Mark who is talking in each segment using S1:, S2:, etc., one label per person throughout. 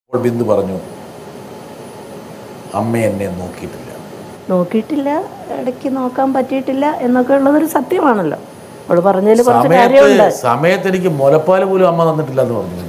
S1: അപ്പോൾ ബിന്ദു പറഞ്ഞു അമ്മ എന്നെ നോക്കിയിട്ടില്ല
S2: നോക്കിയിട്ടില്ല ഇടയ്ക്ക് നോക്കാൻ പറ്റിയിട്ടില്ല എന്നൊക്കെ ഉള്ളതൊരു സത്യമാണല്ലോ അവള് പറഞ്ഞതിൽ കുറച്ച്
S1: സമയത്ത്
S2: കാര്യമുണ്ട്
S1: സമയത്ത് എനിക്ക് മുലപ്പാൽ പോലും അമ്മ തന്നിട്ടില്ല എന്ന് പറഞ്ഞു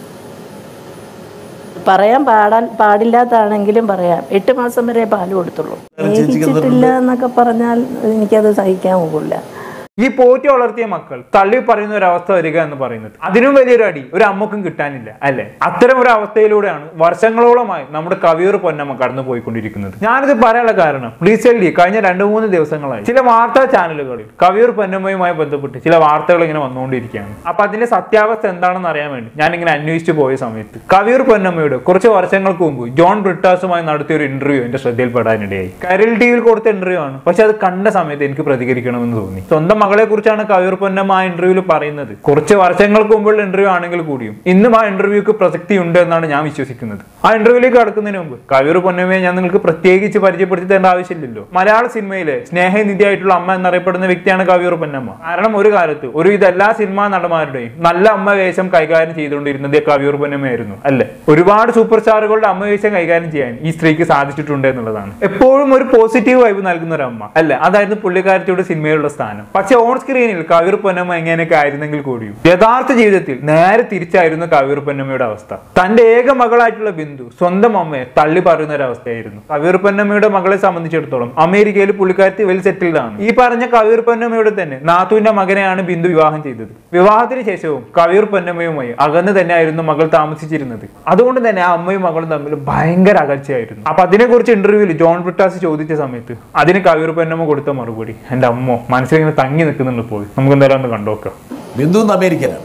S2: പറയാൻ പാടാൻ പാടില്ലാത്താണെങ്കിലും പറയാം എട്ട് മാസം വരെ പാല് കൊടുത്തുള്ളൂ സ്നേഹിച്ചിട്ടില്ല എന്നൊക്കെ പറഞ്ഞാൽ എനിക്കത് സഹിക്കാൻ പോകില്ല
S3: ഈ പോറ്റി വളർത്തിയ മക്കൾ തള്ളി പറയുന്ന ഒരു അവസ്ഥ വരിക എന്ന് പറയുന്നത് അതിനും വലിയൊരു അടി ഒരു അമ്മക്കും കിട്ടാനില്ല അല്ലെ അത്തരം ഒരു അവസ്ഥയിലൂടെയാണ് വർഷങ്ങളോളമായി നമ്മുടെ കവിയൂർ പൊന്നമ്മ കടന്നു പോയിക്കൊണ്ടിരിക്കുന്നത് ഞാനിത് പറയാനുള്ള കാരണം റീസെന്റ് കഴിഞ്ഞ രണ്ട് മൂന്ന് ദിവസങ്ങളായി ചില വാർത്താ ചാനലുകളിൽ കവിയൂർ പൊന്നമ്മയുമായി ബന്ധപ്പെട്ട് ചില വാർത്തകൾ ഇങ്ങനെ വന്നുകൊണ്ടിരിക്കുകയാണ് അപ്പൊ അതിന്റെ സത്യാവസ്ഥ എന്താണെന്ന് അറിയാൻ വേണ്ടി ഞാൻ ഇങ്ങനെ അന്വേഷിച്ചു പോയ സമയത്ത് കവിയൂർ പൊന്നമ്മയുടെ കുറച്ച് വർഷങ്ങൾക്ക് മുമ്പ് ജോൺ ബ്രിട്ടാസുമായി നടത്തിയ ഒരു ഇന്റർവ്യൂ എന്റെ ശ്രദ്ധയിൽപ്പെടാനിടയായി കരൽ ടിവിയിൽ കൊടുത്ത ഇന്റർവ്യൂ ആണ് പക്ഷെ അത് കണ്ട സമയത്ത് എനിക്ക് പ്രതികരിക്കണമെന്ന് തോന്നി സ്വന്തം മകളെ കുറിച്ചാണ് കവിയൂർ പൊന്നമ്മ ആ ഇന്റർവ്യൂവിൽ പറയുന്നത് കുറച്ച് വർഷങ്ങൾക്ക് മുമ്പുള്ള ഇന്റർവ്യൂ ആണെങ്കിൽ കൂടിയും ഇന്നും ആ ഇന്റർവ്യൂക്ക് പ്രസക്തി ഉണ്ട് എന്നാണ് ഞാൻ വിശ്വസിക്കുന്നത് ആ ഇന്റർവ്യൂവിലേക്ക് കടക്കുന്നതിന് മുമ്പ് കവിയൂർ പൊന്നമ്മയെ ഞാൻ നിങ്ങൾക്ക് പ്രത്യേകിച്ച് പരിചയപ്പെടുത്തി തരേണ്ട ആവശ്യമില്ലല്ലോ മലയാള സിനിമയിലെ സ്നേഹനിധിയായിട്ടുള്ള അമ്മ എന്നറിയപ്പെടുന്ന വ്യക്തിയാണ് കവിയൂർ പൊന്നമ്മ കാരണം ഒരു കാലത്ത് ഒരു ഇത് എല്ലാ സിനിമാ നടന്മാരുടെയും നല്ല അമ്മ വേഷം കൈകാര്യം ചെയ്തുകൊണ്ടിരുന്നത് കവിയൂർ പൊന്നമ്മയായിരുന്നു അല്ലെ ഒരുപാട് സൂപ്പർ സ്റ്റാറുകളുടെ അമ്മ വേഷം കൈകാര്യം ചെയ്യാൻ ഈ സ്ത്രീക്ക് സാധിച്ചിട്ടുണ്ട് എന്നുള്ളതാണ് എപ്പോഴും ഒരു പോസിറ്റീവ് വൈബ് നൽകുന്ന ഒരു അമ്മ അല്ലെ അതായിരുന്നു പുള്ളിക്കാരത്തിയുടെ സിനിമയിലുള്ള സ്ഥാനം പക്ഷെ ഓൺ സ്ക്രീനിൽ കവിയൂർ പൊന്നമ്മ എങ്ങനെയൊക്കെ ആയിരുന്നെങ്കിൽ കൂടിയും യഥാർത്ഥ ജീവിതത്തിൽ നേരെ തിരിച്ചായിരുന്നു കവിയൂർ പൊന്നമ്മയുടെ അവസ്ഥ തന്റെ ഏക മകളായിട്ടുള്ള ബിന്ദു സ്വന്തം അമ്മയെ തള്ളി പറയുന്ന ഒരു അവസ്ഥയായിരുന്നു കവിയൂർ പൊന്നമ്മയുടെ മകളെ സംബന്ധിച്ചിടത്തോളം അമേരിക്കയിൽ പുള്ളിക്കാരത്തി വെൽ സെറ്റിൽഡ് ആണ് ഈ പറഞ്ഞ കവിയൂർ പൊന്നമ്മയുടെ തന്നെ നാത്തുവിന്റെ മകനെയാണ് ബിന്ദു വിവാഹം ചെയ്തത് വിവാഹത്തിന് ശേഷവും കവിയൂർ പൊന്നമ്മയുമായി അകന്ന് തന്നെയായിരുന്നു മകൾ താമസിച്ചിരുന്നത് അതുകൊണ്ട് തന്നെ ആ അമ്മയും മകളും തമ്മിൽ ഭയങ്കര അകൽച്ചയായിരുന്നു അപ്പൊ അതിനെക്കുറിച്ച് ഇന്റർവ്യൂവിൽ ജോൺ ബ്രിട്ടാസ് ചോദിച്ച സമയത്ത് അതിന് കവിയൂർ പൊന്നമ്മ കൊടുത്ത മറുപടി എന്റെ അമ്മോ മനസ്സിലിങ്ങനെ തങ്ങി നിൽക്കുന്നുണ്ട് പോയി നമുക്ക് എന്തായാലും ഒന്ന് കണ്ടുനോക്കാം
S1: ബിന്ദു എന്ന് അമേരിക്കനാണ്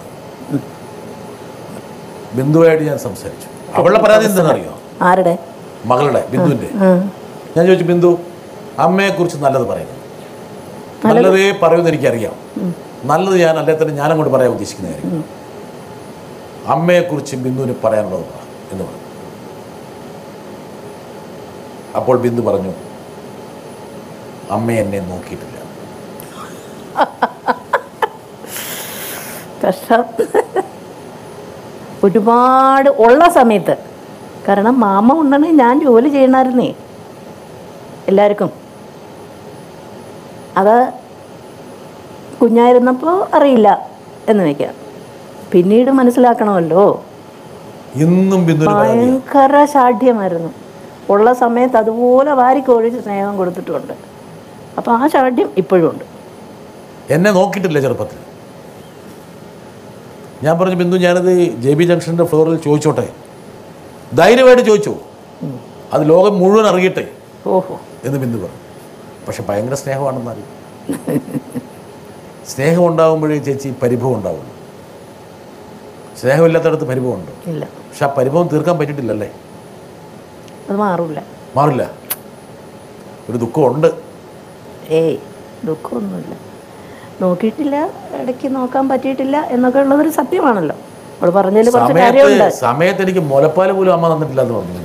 S1: ബിന്ദുവായിട്ട് ഞാൻ സംസാരിച്ചു അവളുടെ പരാതി എന്താണെന്നറിയോ
S2: ആരുടെ
S1: മകളുടെ ബിന്ദുവിന്റെ ഞാൻ ചോദിച്ചു ബിന്ദു അമ്മയെക്കുറിച്ച് നല്ലത് പറയുന്നു നല്ലതേ പറയുമെന്ന് എനിക്കറിയാം നല്ലത് ഞാൻ അല്ലേ തന്നെ ഞാനങ്ങോട്ട് പറയാൻ ഉദ്ദേശിക്കുന്ന കാര്യം അമ്മയെക്കുറിച്ച് ബിന്ദുവിന് പറയാനുള്ളത് പറ എന്ന് പറഞ്ഞു അപ്പോൾ ബിന്ദു പറഞ്ഞു അമ്മ എന്നെ നോക്കിയിട്ടില്ല
S2: കഷ്ടം ഒരുപാട് ഉള്ള സമയത്ത് കാരണം മാമ ഉണ്ടെങ്കിൽ ഞാൻ ജോലി ചെയ്യണമായിരുന്നേ എല്ലാവർക്കും അത് കുഞ്ഞായിരുന്നപ്പോൾ അറിയില്ല എന്ന് വയ്ക്കാം പിന്നീട് മനസ്സിലാക്കണമല്ലോ
S1: ഇന്നും ബിന്ദുവിന് പരാതി
S2: ഭയങ്കര ശാഠ്യമായിരുന്നു ഉള്ള സമയത്ത് അതുപോലെ വാരിക്കൊഴിച്ച് സ്നേഹം കൊടുത്തിട്ടുണ്ട് അപ്പോൾ ആ ശാഠ്യം ഇപ്പോഴും ഉണ്ട്
S1: എന്നെ നോക്കിയിട്ടില്ല ചെറുപ്പത്തിൽ ഞാൻ പറഞ്ഞു ബിന്ദു ഞാനത് ജെ ബി ജംഗ്ഷൻ്റെ ഫ്ലോറിൽ ചോദിച്ചോട്ടെ ധൈര്യമായിട്ട് ചോദിച്ചു അത് ലോകം മുഴുവൻ അറിയട്ടെ
S2: ഓഹോ
S1: എന്ന് ബിന്ദു പറഞ്ഞു പക്ഷെ ഭയങ്കര സ്നേഹമാണെന്ന് അറിയും സ്നേഹം ഉണ്ടാകുമ്പോഴേ ചേച്ചി പരിഭവം ഉണ്ടാവുള്ളൂ സ്നേഹമില്ലാത്തടത്ത് പരിഭവമുണ്ട്
S2: ഇല്ല
S1: പക്ഷെ ആ പരിഭവം തീർക്കാൻ പറ്റിയിട്ടില്ലല്ലേ
S2: അത് മാറൂല
S1: മാറില്ല ഒരു ദുഃഖമുണ്ട്
S2: ഏയ് ദുഃഖമൊന്നുമില്ല നോക്കിയിട്ടില്ല ഇടയ്ക്ക് നോക്കാൻ പറ്റിയിട്ടില്ല എന്നൊക്കെ ഉള്ളതൊരു സത്യമാണല്ലോ അവൾ പറഞ്ഞതിൽ കുറച്ച്
S1: സമയത്ത്
S2: കാര്യമുണ്ട്
S1: സമയത്ത് എനിക്ക് മുലപ്പാൽ പോലും അമ്മ തന്നിട്ടില്ല എന്ന് പറഞ്ഞു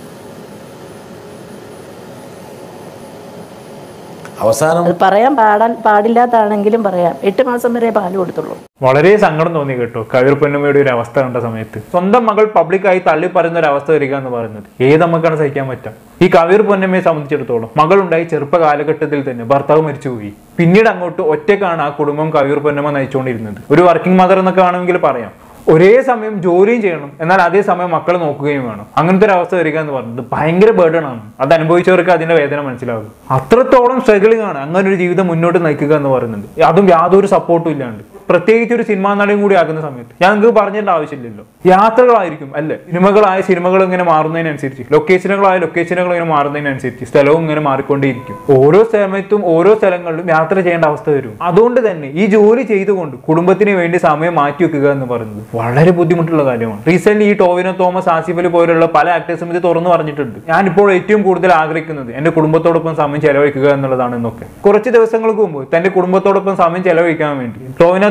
S1: അവസാനം
S2: അത് പറയാൻ പാടാൻ പാടില്ലാത്താണെങ്കിലും പറയാം എട്ട് മാസം വരെ പാല് കൊടുത്തുള്ളൂ
S3: വളരെ സങ്കടം തോന്നി കേട്ടോ കവിർ പൊന്നമ്മയുടെ ഒരു അവസ്ഥ കണ്ട സമയത്ത് സ്വന്തം മകൾ പബ്ലിക്കായി തള്ളി പറയുന്ന ഒരു അവസ്ഥ വരിക എന്ന് പറയുന്നത് ഏത് നമുക്കാണ് സഹിക്കാൻ പറ്റുക ഈ കവിർ പൊന്നമ്മയെ സംബന്ധിച്ചിടത്തോളം മകളുണ്ടായി ചെറുപ്പ കാലഘട്ടത്തിൽ തന്നെ ഭർത്താവ് മരിച്ചുപോയി പിന്നീട് അങ്ങോട്ട് ഒറ്റക്കാണ് ആ കുടുംബം കവിർ പൊന്നമ്മ നയിച്ചുകൊണ്ടിരുന്നത് ഒരു വർക്കിംഗ് മദർ എന്നൊക്കെ ആണെങ്കിൽ പറയാം ഒരേ സമയം ജോലിയും ചെയ്യണം എന്നാൽ അതേ സമയം മക്കളെ നോക്കുകയും വേണം അങ്ങനത്തെ ഒരു അവസ്ഥ വരിക എന്ന് പറയുന്നത് ഭയങ്കര ബേർഡൺ ആണ് അത് അനുഭവിച്ചവർക്ക് അതിന്റെ വേദന മനസ്സിലാകും അത്രത്തോളം സ്ട്രഗിളിംഗ് ആണ് അങ്ങനെ ഒരു ജീവിതം മുന്നോട്ട് നയിക്കുക എന്ന് പറയുന്നത് അതും യാതൊരു സപ്പോർട്ടും ഇല്ലാണ്ട് പ്രത്യേകിച്ച് ഒരു സിനിമാ നടിയും കൂടി ആകുന്ന സമയത്ത് ഞാൻ നിങ്ങൾക്ക് പറഞ്ഞിട്ട് ആവശ്യമില്ലല്ലോ യാത്രകളായിരിക്കും അല്ലേ സിനിമകളായ സിനിമകൾ ഇങ്ങനെ മാറുന്നതിനനുസരിച്ച് ലൊക്കേഷനുകളായ ലൊക്കേഷനുകൾ ഇങ്ങനെ മാറുന്നതിനനുസരിച്ച് സ്ഥലവും ഇങ്ങനെ മാറിക്കൊണ്ടേയിരിക്കും ഓരോ സമയത്തും ഓരോ സ്ഥലങ്ങളിലും യാത്ര ചെയ്യേണ്ട അവസ്ഥ വരും അതുകൊണ്ട് തന്നെ ഈ ജോലി ചെയ്തുകൊണ്ട് കുടുംബത്തിന് വേണ്ടി സമയം മാറ്റി വെക്കുക എന്ന് പറയുന്നത് വളരെ ബുദ്ധിമുട്ടുള്ള കാര്യമാണ് റീസെന്റ് ഈ ടോവിനോ തോമസ് ആസിഫ് അലി പോലുള്ള പല ആക്ടേഴ്സും ഇത് തുറന്നു പറഞ്ഞിട്ടുണ്ട് ഞാൻ ഇപ്പോൾ ഏറ്റവും കൂടുതൽ ആഗ്രഹിക്കുന്നത് എന്റെ കുടുംബത്തോടൊപ്പം സമയം ചെലവഴിക്കുക എന്നുള്ളതാണ് എന്നൊക്കെ കുറച്ച് ദിവസങ്ങൾക്ക് മുമ്പ് തന്റെ കുടുംബത്തോടൊപ്പം സമയം ചെലവഴിക്കാൻ വേണ്ടി ടോവിനോ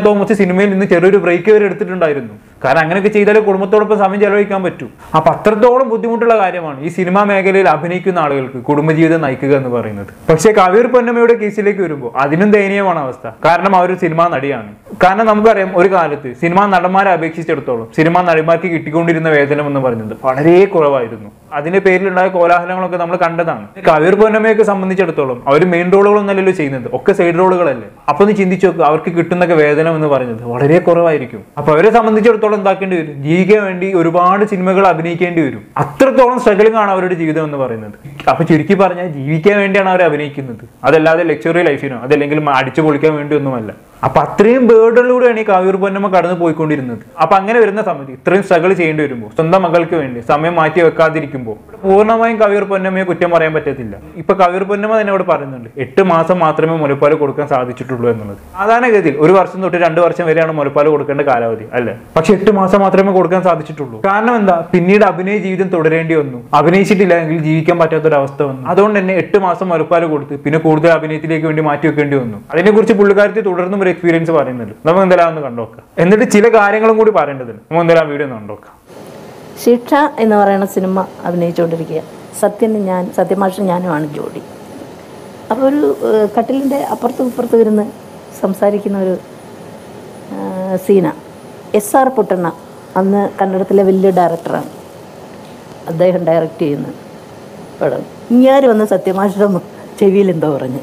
S3: തോമസ് സിനിമയിൽ നിന്ന് ചെറിയൊരു ബ്രേക്ക് വരെ എടുത്തിട്ടുണ്ടായിരുന്നു കാരണം അങ്ങനെയൊക്കെ ചെയ്താലേ കുടുംബത്തോടൊപ്പം സമയം ചെലവഴിക്കാൻ പറ്റൂ അപ്പൊ അത്രത്തോളം ബുദ്ധിമുട്ടുള്ള കാര്യമാണ് ഈ സിനിമാ മേഖലയിൽ അഭിനയിക്കുന്ന ആളുകൾക്ക് കുടുംബജീവിതം നയിക്കുക എന്ന് പറയുന്നത് പക്ഷേ കവിയൂർ പൊന്നമ്മയുടെ കേസിലേക്ക് വരുമ്പോൾ അതിനും ദയനീയമാണ് അവസ്ഥ കാരണം അവർ സിനിമാ നടിയാണ് കാരണം നമുക്കറിയാം ഒരു കാലത്ത് സിനിമാ നടന്മാരെ അപേക്ഷിച്ചിടത്തോളം സിനിമാ നടിമാർക്ക് കിട്ടിക്കൊണ്ടിരുന്ന വേതനം എന്ന് പറയുന്നത് വളരെ കുറവായിരുന്നു അതിന്റെ പേരിലുണ്ടായ കോലാഹലങ്ങളൊക്കെ നമ്മൾ കണ്ടതാണ് കവിയൂർ പൊന്നമ്മയൊക്കെ സംബന്ധിച്ചിടത്തോളം അവർ മെയിൻ റോളുകളൊന്നല്ലല്ലോ ചെയ്യുന്നത് ഒക്കെ സൈഡ് റോളുകളല്ലേ അപ്പൊ ഒന്ന് ചിന്തിച്ചു നോക്കുക അവർക്ക് കിട്ടുന്നൊക്കെ വേതനം എന്ന് പറയുന്നത് വളരെ കുറവായിരിക്കും അപ്പൊ അവരെ സംബന്ധിച്ചിടത്തോളം എന്താക്കേണ്ടി വരും ജീവിക്കാൻ വേണ്ടി ഒരുപാട് സിനിമകൾ അഭിനയിക്കേണ്ടി വരും അത്രത്തോളം സ്ട്രഗിളിംഗ് ആണ് അവരുടെ ജീവിതം എന്ന് പറയുന്നത് അപ്പൊ ചുരുക്കി പറഞ്ഞാൽ ജീവിക്കാൻ വേണ്ടിയാണ് അവർ അഭിനയിക്കുന്നത് അതല്ലാതെ ലക്ഷറി ലൈഫിനോ അതല്ലെങ്കിൽ അടിച്ചു പൊളിക്കാൻ വേണ്ടി ഒന്നുമല്ല അപ്പൊ അത്രയും ബേർഡുകളിലൂടെയാണ് ഈ കാവ്യൂർ പൊന്നമ്മ കടന്നു പോയിക്കൊണ്ടിരുന്നത് അപ്പൊ അങ്ങനെ വരുന്ന സമയത്ത് ഇത്രയും സ്ട്രഗിൾ ചെയ്യേണ്ടി വരുമ്പോൾ സ്വന്തം മകൾക്ക് വേണ്ടി സമയം മാറ്റി വെക്കാതിരിക്കുമ്പോൾ പൂർണ്ണമായും കവിയൂർ പൊന്നമ്മയെ കുറ്റം പറയാൻ പറ്റത്തില്ല ഇപ്പൊ കവിയൂർ പൊന്നമ്മ തന്നെ ഇവിടെ പറയുന്നുണ്ട് എട്ട് മാസം മാത്രമേ മുലപ്പാൽ കൊടുക്കാൻ സാധിച്ചിട്ടുള്ളൂ എന്നുള്ളത് സാധാരണഗതിയിൽ ഒരു വർഷം തൊട്ട് രണ്ട് വർഷം വരെയാണ് മുലപ്പാൽ കൊടുക്കേണ്ട കാലാവധി അല്ലേ പക്ഷെ എട്ട് മാസം മാത്രമേ കൊടുക്കാൻ സാധിച്ചിട്ടുള്ളൂ കാരണം എന്താ പിന്നീട് അഭിനയ ജീവിതം തുടരേണ്ടി വന്നു അഭിനയിച്ചിട്ടില്ല എങ്കിൽ ജീവിക്കാൻ പറ്റാത്തൊരവസ്ഥ വന്നു അതുകൊണ്ട് തന്നെ എട്ട് മാസം മുലപ്പാൽ കൊടുത്ത് പിന്നെ കൂടുതൽ അഭിനയത്തിലേക്ക് വേണ്ടി മാറ്റി വെക്കേണ്ടി വന്നു അതിനെക്കുറിച്ച് പുള്ളിക്കാരത്തി തുടർന്നും ഒരു എക്സ്പീരിയൻസ് പറയുന്നുണ്ട് നമുക്ക് എന്തായാലും ഒന്ന് കണ്ടോക്കാം എന്നിട്ട് ചില കാര്യങ്ങളും കൂടി പറയേണ്ടതുണ്ട് നമുക്ക് എന്തായാലും വീഡിയോ ഒന്ന് കണ്ടോക്കാം
S2: ശിക്ഷ എന്ന് പറയുന്ന സിനിമ അഭിനയിച്ചുകൊണ്ടിരിക്കുക സത്യന് ഞാൻ സത്യമാഷ ഞാനുമാണ് ജോഡി അപ്പോൾ ഒരു ഏഹ്, കട്ടിലിൻ്റെ അപ്പുറത്തും ഇപ്പുറത്തും ഇരുന്ന് സംസാരിക്കുന്ന ഒരു ഏഹ്, സീന എസ് ആർ പുട്ടണ്ണ അന്ന് കന്നഡത്തിലെ വലിയ ഡയറക്ടറാണ് അദ്ദേഹം ഡയറക്റ്റ് ചെയ്യുന്ന പടം ഇങ്ങാര് വന്ന് സത്യമാഷയുടെ മു- ചെവിയിൽ എന്തോ പറഞ്ഞു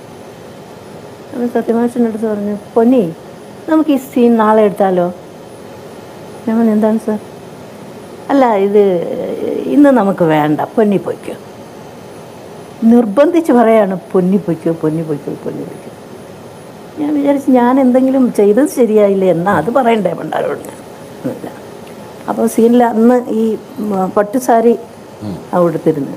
S2: അപ്പോൾ സത്യമാഷിൻ്റെ അടുത്ത് പറഞ്ഞു പൊന്നി നമുക്ക് ഈ സീൻ നാളെ എടുത്താലോ ഞാൻ പറഞ്ഞു എന്താണ് സാർ അല്ല ഇത് ഇന്ന് നമുക്ക് വേണ്ട പൊന്നി പൊയ്ക്കോ നിർബന്ധിച്ച് പറയാണ് പൊന്നി പൊയ്ക്കോ പൊന്നി പൊയ്ക്കോ പൊന്നി പൊയ്ക്കോ ഞാൻ വിചാരിച്ചു ഞാൻ എന്തെങ്കിലും ചെയ്തത് ശരിയായില്ല എന്നാ അത് പറയണ്ടേ പണ്ടാരോട് ഞാൻ ഇല്ല അപ്പോൾ സീനിൽ അന്ന് ഈ ഉം, പട്ടുസാരി കൊടുത്തിരുന്നു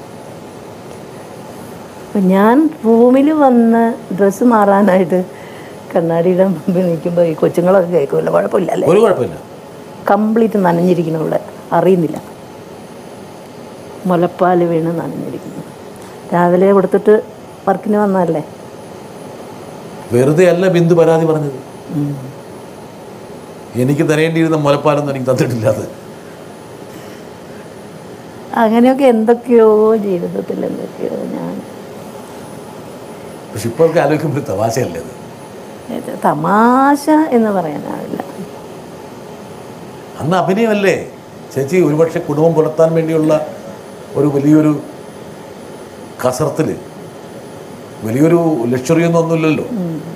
S2: അപ്പം ഞാൻ റൂമിൽ വന്ന് ഡ്രസ്സ് മാറാനായിട്ട് കണ്ണാടിയുടെ മുമ്പിൽ നിൽക്കുമ്പോൾ ഈ കൊച്ചുങ്ങളൊക്കെ കേൾക്കുമല്ലോ കുഴപ്പമില്ല അല്ലേ
S1: ഒരു കുഴപ്പമില്ല
S2: കംപ്ലീറ്റ് നനഞ്ഞിരിക്കണം ഇവിടെ അറിയുന്നില്ല മുലപ്പാൽ വീണ് നനഞ്ഞിരിക്കുന്നു രാവിലെ കൊടുത്തിട്ട് വർക്കിന് വന്നതല്ലേ
S1: വെറുതെ അല്ല ബിന്ദു പരാതി പറഞ്ഞത് എനിക്ക് തരേണ്ടിയിരുന്ന മുലപ്പാലൊന്നും എനിക്ക് തന്നിട്ടില്ല അത്
S2: അങ്ങനെയൊക്കെ എന്തൊക്കെയോ ജീവിതത്തിൽ എന്തൊക്കെയോ ഞാൻ
S1: പക്ഷെ ഇപ്പോഴൊക്കെ ആലോചിക്കുമ്പോൾ ഒരു തമാശയല്ലേ അത്
S2: ഇത് തമാശ എന്ന് പറയാനാവില്ല
S1: അന്ന് അഭിനയമല്ലേ ചേച്ചി ഒരുപക്ഷെ കുടുംബം പുലർത്താൻ വേണ്ടിയുള്ള ഒരു വലിയൊരു കസർത്തിൽ വലിയൊരു ലക്ഷറി ഒന്നും ഒന്നുമില്ലല്ലോ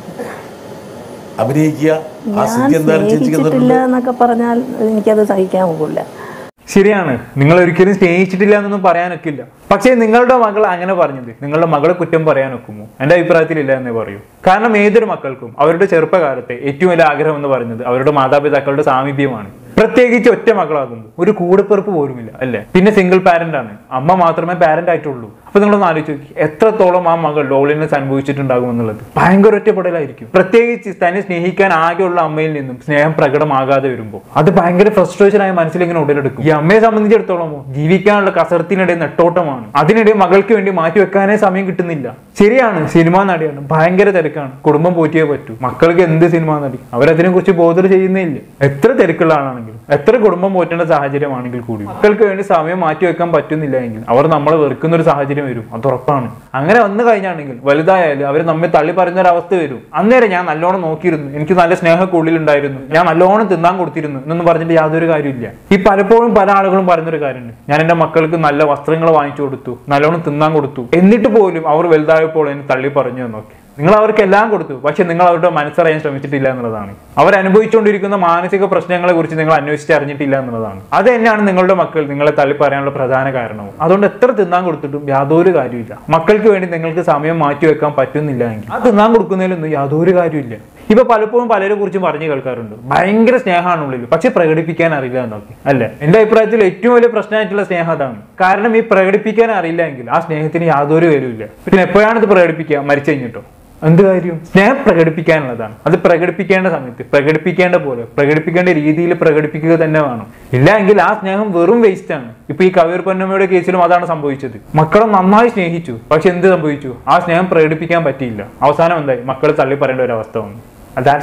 S1: അഭിനയിക്കുക ആ
S2: ഞാൻ
S1: സ്ഥിതി എന്തായാലും ചേച്ചിക്ക്
S2: സ്നേഹിച്ചിട്ടില്ല എന്നൊക്കെ പറഞ്ഞാൽ എനിക്കത് സഹിക്കാൻ പോകില്ല
S3: ശരിയാണ് നിങ്ങൾ ഒരിക്കലും സ്നേഹിച്ചിട്ടില്ല എന്നൊന്നും പറയാനൊക്കില്ല പക്ഷേ നിങ്ങളുടെ മകൾ അങ്ങനെ പറഞ്ഞത് നിങ്ങളുടെ മകളെ കുറ്റം പറയാൻ ഒക്കുമോ എൻ്റെ അഭിപ്രായത്തിലില്ല എന്നേ പറയൂ കാരണം ഏതൊരു മക്കൾക്കും അവരുടെ ചെറുപ്പകാലത്തെ ഏറ്റവും വലിയ ആഗ്രഹം എന്ന് പറയുന്നത് അവരുടെ മാതാപിതാക്കളുടെ സാമീപ്യമാണ് പ്രത്യേകിച്ച് ഒറ്റ മകളാകുമ്പോൾ ഒരു കൂടെപ്പിറപ്പ് പോലുമില്ല അല്ലേ പിന്നെ സിംഗിൾ പാരന്റ് ആണ് അമ്മ മാത്രമേ പാരന്റ് ആയിട്ടുള്ളൂ അപ്പൊ നിങ്ങളൊന്ന് ആലോചിച്ച് നോക്കി എത്രത്തോളം ആ മകൾ ലോളിനെസ് അനുഭവിച്ചിട്ടുണ്ടാകും എന്നുള്ളത് ഭയങ്കര ഒറ്റപ്പെടലായിരിക്കും പ്രത്യേകിച്ച് തന്നെ സ്നേഹിക്കാൻ ആകെയുള്ള അമ്മയിൽ നിന്നും സ്നേഹം പ്രകടമാകാതെ വരുമ്പോൾ അത് ഭയങ്കര ഫ്രസ്ട്രേഷൻ ആയ മനസ്സിലിങ്ങനെ ഉടലെടുക്കും ഈ അമ്മയെ സംബന്ധിച്ചിടത്തോളമോ ജീവിക്കാനുള്ള കസർത്തിനിടെ നെട്ടോട്ടമാണ് അതിനിടെ മകൾക്ക് വേണ്ടി മാറ്റി വെക്കാനേ സമയം കിട്ടുന്നില്ല ശരിയാണ് സിനിമാ നടിയാണ് ഭയങ്കര തിരക്കാണ് കുടുംബം പോറ്റിയേ പറ്റൂ മക്കൾക്ക് എന്ത് സിനിമാ നടി അവരതിനെ കുറിച്ച് ബോധർ ചെയ്യുന്നേ ഇല്ല എത്ര തിരക്കുള്ള ആളാണെങ്കിലും എത്ര കുടുംബം പോറ്റേണ്ട സാഹചര്യമാണെങ്കിൽ കൂടി മക്കൾക്ക് വേണ്ടി സമയം മാറ്റി വെക്കാൻ പറ്റുന്നില്ല എങ്കിൽ അവർ നമ്മളെ വെറുക്കുന്ന ഒരു സാഹചര്യം വരും അത് ഉറപ്പാണ് അങ്ങനെ വന്നു കഴിഞ്ഞാണെങ്കിൽ വലുതായാലും അവർ നമ്മെ തള്ളി പറയുന്ന ഒരു അവസ്ഥ വരും അന്നേരം ഞാൻ നല്ലോണം നോക്കിയിരുന്നു എനിക്ക് നല്ല സ്നേഹമൊക്കെ ഉള്ളിലുണ്ടായിരുന്നു ഞാൻ നല്ലോണം തിന്നാൻ കൊടുത്തിരുന്നു എന്നൊന്നും പറഞ്ഞിട്ട് യാതൊരു കാര്യമില്ല ഈ പലപ്പോഴും പല ആളുകളും പറയുന്നൊരു കാര്യമുണ്ട് ഞാൻ എന്റെ മക്കൾക്ക് നല്ല വസ്ത്രങ്ങൾ വാങ്ങിച്ചു കൊടുത്തു നല്ലോണം തിന്നാൻ കൊടുത്തു എന്നിട്ട് പോലും അവർ വലുതായപ്പോൾ എന്നെ തള്ളി പറഞ്ഞു എന്നൊക്കെ നിങ്ങൾ അവർക്ക് എല്ലാം കൊടുത്തു പക്ഷെ നിങ്ങൾ അവരുടെ മനസ്സറിയാൻ ശ്രമിച്ചിട്ടില്ല എന്നുള്ളതാണ് അവർ അനുഭവിച്ചുകൊണ്ടിരിക്കുന്ന മാനസിക പ്രശ്നങ്ങളെ കുറിച്ച് നിങ്ങൾ അന്വേഷിച്ച് അറിഞ്ഞിട്ടില്ല എന്നുള്ളതാണ് അത് തന്നെയാണ് നിങ്ങളുടെ മക്കൾ നിങ്ങളെ തള്ളി പറയാനുള്ള പ്രധാന കാരണവും അതുകൊണ്ട് എത്ര തിന്നാൻ കൊടുത്തിട്ടും യാതൊരു കാര്യമില്ല മക്കൾക്ക് വേണ്ടി നിങ്ങൾക്ക് സമയം മാറ്റി വെക്കാൻ പറ്റുന്നില്ല എങ്കിൽ ആ തിന്നാൻ കൊടുക്കുന്നതിലൊന്നും യാതൊരു കാര്യമില്ല ഇപ്പൊ പലപ്പോഴും പലരെ കുറിച്ചും പറഞ്ഞു കേൾക്കാറുണ്ട് ഭയങ്കര സ്നേഹമാണ് ഉള്ളിൽ പക്ഷെ പ്രകടിപ്പിക്കാൻ അറിയില്ല എന്നൊക്കെ അല്ലേ എന്റെ അഭിപ്രായത്തിൽ ഏറ്റവും വലിയ പ്രശ്നമായിട്ടുള്ള സ്നേഹം അതാണ് കാരണം ഈ പ്രകടിപ്പിക്കാൻ അറിയില്ല എങ്കിൽ ആ സ്നേഹത്തിന് യാതൊരു വിലയില്ല പിന്നെ എപ്പോഴാണ് ഇത് പ്രകടിപ്പിക്കുക മരിച്ചു കഴിഞ്ഞിട്ടോ എന്ത് കാര്യം സ്നേഹം പ്രകടിപ്പിക്കാനുള്ളതാണ് അത് പ്രകടിപ്പിക്കേണ്ട സമയത്ത് പ്രകടിപ്പിക്കേണ്ട പോലെ പ്രകടിപ്പിക്കേണ്ട രീതിയിൽ പ്രകടിപ്പിക്കുക തന്നെ വേണം ഇല്ല എങ്കിൽ ആ സ്നേഹം വെറും വേസ്റ്റ് ആണ് ഇപ്പൊ ഈ കവിയർ പൊന്നമ്മയുടെ കേസിലും അതാണ് സംഭവിച്ചത് മക്കളെ നന്നായി സ്നേഹിച്ചു പക്ഷെ എന്ത് സംഭവിച്ചു ആ സ്നേഹം പ്രകടിപ്പിക്കാൻ പറ്റിയില്ല അവസാനം എന്തായി മക്കളെ തള്ളി പറയേണ്ട ഒരു അവസ്ഥ വന്നു ദാറ്റ്സ് ഇറ്റ്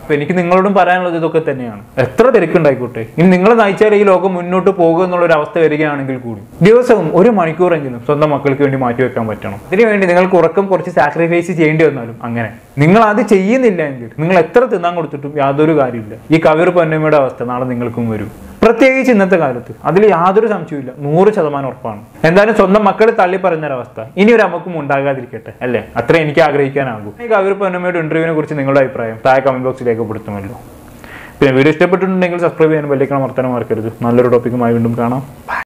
S3: അപ്പൊ എനിക്ക് നിങ്ങളോടും പറയാനുള്ളത് ഇതൊക്കെ തന്നെയാണ് എത്ര തിരക്കുണ്ടായിക്കോട്ടെ ഇനി നിങ്ങൾ നയിച്ചാൽ ഈ ലോകം മുന്നോട്ട് പോകുക എന്നുള്ള ഒരു അവസ്ഥ വരികയാണെങ്കിൽ കൂടി ദിവസവും ഒരു മണിക്കൂറെങ്കിലും സ്വന്തം മക്കൾക്ക് വേണ്ടി മാറ്റിവെക്കാൻ പറ്റണം ഇതിനുവേണ്ടി നിങ്ങൾക്ക് ഉറക്കം കുറച്ച് സാക്രിഫൈസ് ചെയ്യേണ്ടി വന്നാലും അങ്ങനെ നിങ്ങൾ അത് ചെയ്യുന്നില്ല എങ്കിൽ നിങ്ങൾ എത്ര തിന്നാൻ കൊടുത്തിട്ടും യാതൊരു കാര്യമില്ല ഈ കവിർ പൊന്നമ്മയുടെ അവസ്ഥ നാളെ നിങ്ങൾക്കും വരും പ്രത്യേകിച്ച് ഇന്നത്തെ കാലത്ത് അതിൽ യാതൊരു സംശയമില്ല നൂറ് ശതമാനം ഉറപ്പാണ് എന്തായാലും സ്വന്തം മക്കളെ തള്ളി പറയുന്നൊരവസ്ഥ ഇനി ഒരു അമ്മക്കും ഉണ്ടാകാതിരിക്കട്ടെ അല്ലേ അത്ര എനിക്ക് ആഗ്രഹിക്കാനാകും ഈ കവിർ പൊന്നമ്മയുടെ ഇന്റർവ്യൂവിനെ കുറിച്ച് നിങ്ങളുടെ അഭിപ്രായം താഴെ കമന്റ് ബോക്സിൽ രേഖപ്പെടുത്തുമല്ലോ പിന്നെ വീഡിയോ ഇഷ്ടപ്പെട്ടിട്ടുണ്ടെങ്കിൽ സബ്സ്ക്രൈബ് ചെയ്യാനും ബെല്ലിക്കണം വർത്തനം മറക്കരുത് നല്ലൊരു ടോപ്പിക്കുമായി വീണ്ടും കാണാം Bye.